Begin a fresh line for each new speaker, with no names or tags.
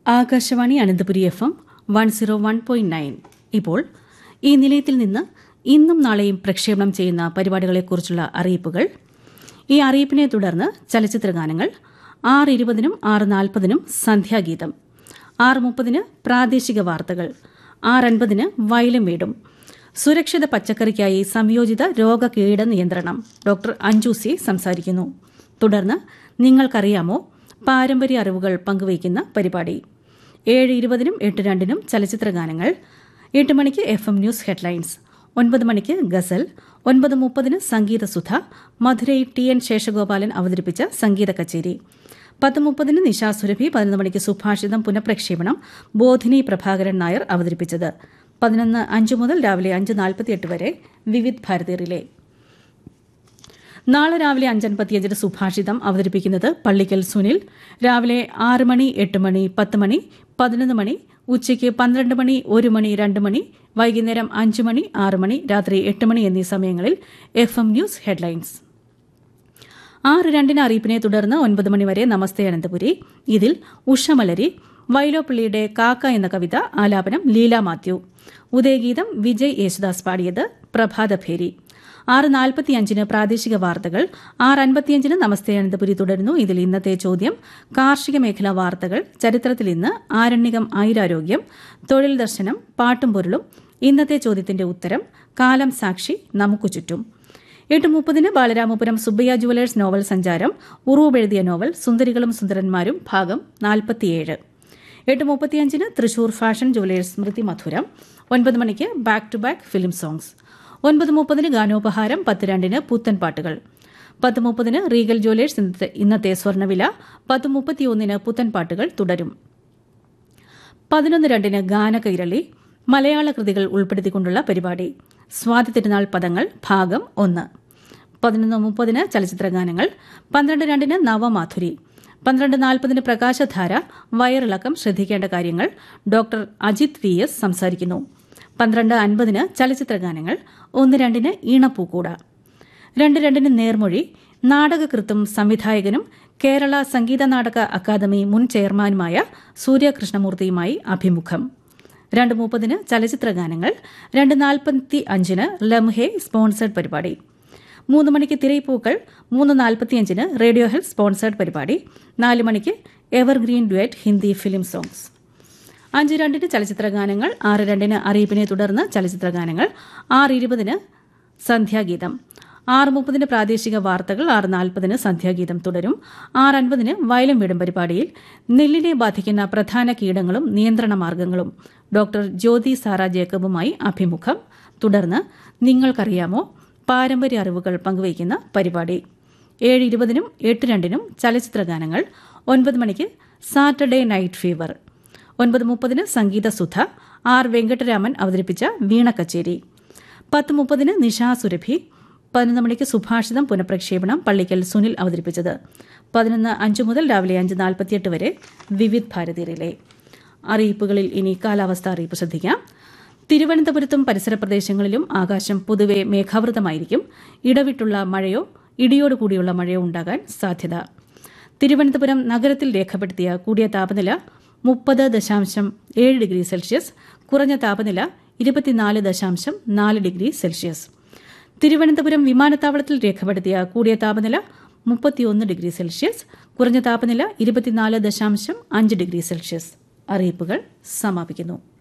Akashvani Ananthapuri F M one zero one point nine ഇപ്പോൾ ഈ നിലയത്തിൽ നിന്ന് ഇന്നും നാളെയും പ്രക്ഷേപണം ചെയ്യുന്ന പരിപാടികളെക്കുറിച്ചുള്ള അറിയിപ്പുകൾ ഈ അറിയിപ്പിനെ തുടർന്ന് ചലച്ചിത്ര ഗാനങ്ങൾ ആറ് ഇരുപതിനും ആറ് നാൽപ്പതിനും സന്ധ്യാഗീതം ആറ് മുപ്പതിന് പ്രാദേശിക വാർത്തകൾ ആറ് അൻപതിന് വയലും വീടും സുരക്ഷിത പച്ചക്കറിക്കായി സംയോജിത രോഗകീട നിയന്ത്രണം ഡോക്ടർ അഞ്ജു സി സംസാരിക്കുന്നു തുടർന്ന് നിങ്ങൾക്കറിയാമോ പാരമ്പര്യ അറിവുകൾ പങ്കുവയ്ക്കുന്ന പരിപാടി ഏഴ് ഇരുപതിനും എട്ട് രണ്ടിനും ചലച്ചിത്ര ഗാനങ്ങൾ എട്ട് മണിക്ക് എഫ് എം ന്യൂസ് ഹെഡ്ലൈൻസ് ഒൻപത് മണിക്ക് ഗസൽ ഒൻപത് മുപ്പതിന് സംഗീതസുധ മധുരൈ ടി എൻ ശേഷഗോപാലൻ അവതരിപ്പിച്ച സംഗീത കച്ചേരി പത്ത് മുപ്പതിന് നിശാ സുരഭി പതിനൊന്ന് മണിക്ക് സുഭാഷിതം പുനഃപ്രക്ഷേപണം ബോധിനി പ്രഭാകരൻ നായർ അവതരിപ്പിച്ചത് പതിനൊന്ന് അഞ്ച് മുതൽ രാവിലെ അഞ്ച് നാൽപ്പത്തിയെട്ട് വരെ വിവിധ് ഭാരതി റിലേ നാളെ രാവിലെ അഞ്ചൻപത്തിയഞ്ചിന് സുഭാഷിതം അവതരിപ്പിക്കുന്നത് പള്ളിക്കൽ സുനിൽ രാവിലെ ആറ് മണി എട്ട് മണി പത്ത് മണി പതിനൊന്ന് മണി ഉച്ചയ്ക്ക് പന്ത്രണ്ട് മണി ഒരു മണി രണ്ട് മണി വൈകുന്നേരം അഞ്ച് മണി ആറ് മണി രാത്രി എട്ട് മണി എന്നീ സമയങ്ങളിൽ എഫ് എം ന്യൂസ് ഹെഡ്ലൈൻസ് ആറ് രണ്ടിന് അറിയിപ്പിനെ തുടർന്ന് ഒൻപത് മണിവരെ നമസ്തേ അനന്തപുരി ഇതിൽ ഉഷമലരി വൈലോപ്പിള്ളിയുടെ കാക്ക എന്ന കവിത ആലാപനം ലീല മാത്യു ഉദയഗീതം വിജയ് യേശുദാസ് പാടിയത് പ്രഭാതഭേരി ആറ് നാൽപ്പത്തിയഞ്ചിന് പ്രാദേശിക വാർത്തകൾ ആറ് അൻപത്തിയഞ്ചിന് നമസ്തേ അനന്തപുരി തുടരുന്നു ഇതിൽ ഇന്നത്തെ ചോദ്യം കാർഷിക മേഖലാ വാർത്തകൾ ചരിത്രത്തിൽ ഇന്ന് ആരണ്യകം ആയുരാരോഗ്യം തൊഴിൽ ദർശനം പാട്ടും പൊരുളും ഇന്നത്തെ ചോദ്യത്തിന്റെ ഉത്തരം കാലം സാക്ഷി നമുക്കു ചുറ്റും എട്ട് മുപ്പതിന് ബാലരാമപുരം സുബ്ബയ്യ ജുവലേഴ്സ് നോവൽ സഞ്ചാരം ഉറൂബ് എഴുതിയ നോവൽ സുന്ദരികളും സുന്ദരന്മാരും ഭാഗം നാൽപ്പത്തിയേഴ് എട്ട് മുപ്പത്തിയഞ്ചിന് തൃശൂർ ഫാഷൻ ജുവലേഴ്സ് സ്മൃതി മധുരം ഒൻപത് മണിക്ക് back to back film songs ഒൻപത് മുപ്പതിന് ഗാനോപഹാരം പത്ത് രണ്ടിന് പുത്തൻ പാട്ടുകൾ പത്ത് മുപ്പതിന് റീഗൽ ജുവലേഴ്സ് ഇന്നത്തെ ഇന്നത്തെ സ്വർണ്ണവില പത്ത് മുപ്പത്തിയൊന്നിന് പുത്തൻ പാട്ടുകൾ തുടരും പതിനൊന്ന് രണ്ടിന് ഗാനകൈരളി മലയാള കൃതികൾ ഉൾപ്പെടുത്തിക്കൊണ്ടുള്ള പരിപാടി സ്വാതി തിരുനാൾ പദങ്ങൾ ഭാഗം ഒന്ന് പതിനൊന്ന് മുപ്പതിന് ചലച്ചിത്ര ഗാനങ്ങൾ പന്ത്രണ്ട് രണ്ടിന് നവമാധുരി പന്ത്രണ്ട് നാൽപ്പതിന് പ്രകാശധാര വയറിളക്കം ശ്രദ്ധിക്കേണ്ട കാര്യങ്ങൾ ഡോക്ടർ അജിത് വി എസ് സംസാരിക്കുന്നു പന്ത്രണ്ട് അൻപതിന് ചലച്ചിത്ര ഗാനങ്ങൾ ഒന്ന് രണ്ടിന് ഈണപ്പൂക്കൂട രണ്ട് രണ്ടിന് നേർമൊഴി നാടകകൃത്തും സംവിധായകനും കേരള സംഗീത നാടക അക്കാദമി മുൻ ചെയർമാനുമായ സൂര്യകൃഷ്ണമൂർത്തിയുമായി അഭിമുഖം രണ്ട് മുപ്പതിന് ചലച്ചിത്ര ഗാനങ്ങൾ രണ്ട് നാൽപ്പത്തി അഞ്ചിന് ലംഹെ സ്പോൺസേഡ് പരിപാടി മൂന്ന് മണിക്ക് തിരയിപ്പൂക്കൾ മൂന്ന് നാൽപ്പത്തിയഞ്ചിന് റേഡിയോ ഹെൽത്ത് സ്പോൺസേഡ് പരിപാടി നാല് മണിക്ക് evergreen duet Hindi film songs അഞ്ച് രണ്ടിന് ചലച്ചിത്ര ഗാനങ്ങൾ ആറ് രണ്ടിന് അറിയിപ്പിനെ തുടർന്ന് ചലച്ചിത്ര ഗാനങ്ങൾ ആറ് ഇരുപതിന് സന്ധ്യാഗീതം ആറ് മുപ്പതിന് പ്രാദേശിക വാർത്തകൾ ആറ് നാൽപ്പതിന് സന്ധ്യാഗീതം തുടരും ആറ് അൻപതിന് വയലും വീടും പരിപാടിയിൽ നെല്ലിനെ ബാധിക്കുന്ന പ്രധാന കീടങ്ങളും നിയന്ത്രണ മാർഗങ്ങളും ഡോക്ടർ ജ്യോതി സാറ ജേക്കബുമായി അഭിമുഖം തുടർന്ന് നിങ്ങൾക്കറിയാമോ പാരമ്പര്യ അറിവുകൾ പങ്കുവയ്ക്കുന്ന പരിപാടി ഏഴ് ഇരുപതിനും എട്ട് രണ്ടിനും ചലച്ചിത്ര ഗാനങ്ങൾ ഒൻപത് മണിക്ക് സാറ്റർഡേ നൈറ്റ് ഫീവർ ഒൻപത് മുപ്പതിന് സംഗീത സുധ ആർ വെങ്കട്ടരാമൻ അവതരിപ്പിച്ച വീണ കച്ചേരി പത്ത് മുപ്പതിന് നിശാ സുരഭി പതിനൊന്ന് മണിക്ക് സുഭാഷിതം പുനഃപ്രക്ഷേപണം പള്ളിക്കൽ സുനിൽ അവതരിപ്പിച്ചത് പതിനൊന്ന് അഞ്ച് മുതൽ രാവിലെ അഞ്ച് നാൽപ്പത്തിയെട്ട് വരെ വിവിധ് ഭാരതി റിലേ അറിയിപ്പുകളിൽ ഇനി കാലാവസ്ഥ അറിയിപ്പ് ശ്രദ്ധിക്കാം തിരുവനന്തപുരത്തും പരിസര പ്രദേശങ്ങളിലും ആകാശം പൊതുവെ മേഘാവൃതമായിരിക്കും ഇടവിട്ടുള്ള മഴയോ ഇടിയോടുകൂടിയുള്ള മഴയോ ഉണ്ടാകാൻ സാധ്യത തിരുവനന്തപുരം നഗരത്തിൽ രേഖപ്പെടുത്തിയ കൂടിയ താപനില മുപ്പത് ദശാംശം ഏഴ് ഡിഗ്രി സെൽഷ്യസ് കുറഞ്ഞ താപനില ഇരുപത്തിനാല് ദശാംശം നാല് ഡിഗ്രി സെൽഷ്യസ് തിരുവനന്തപുരം വിമാനത്താവളത്തിൽ രേഖപ്പെടുത്തിയ കൂടിയ താപനില മുപ്പത്തിയൊന്ന് ഡിഗ്രി സെൽഷ്യസ് കുറഞ്ഞ താപനില ഇരുപത്തിനാല് ദശാംശം അഞ്ച് ഡിഗ്രി സെൽഷ്യസ് അറിയിപ്പുകൾ സമാപിക്കുന്നു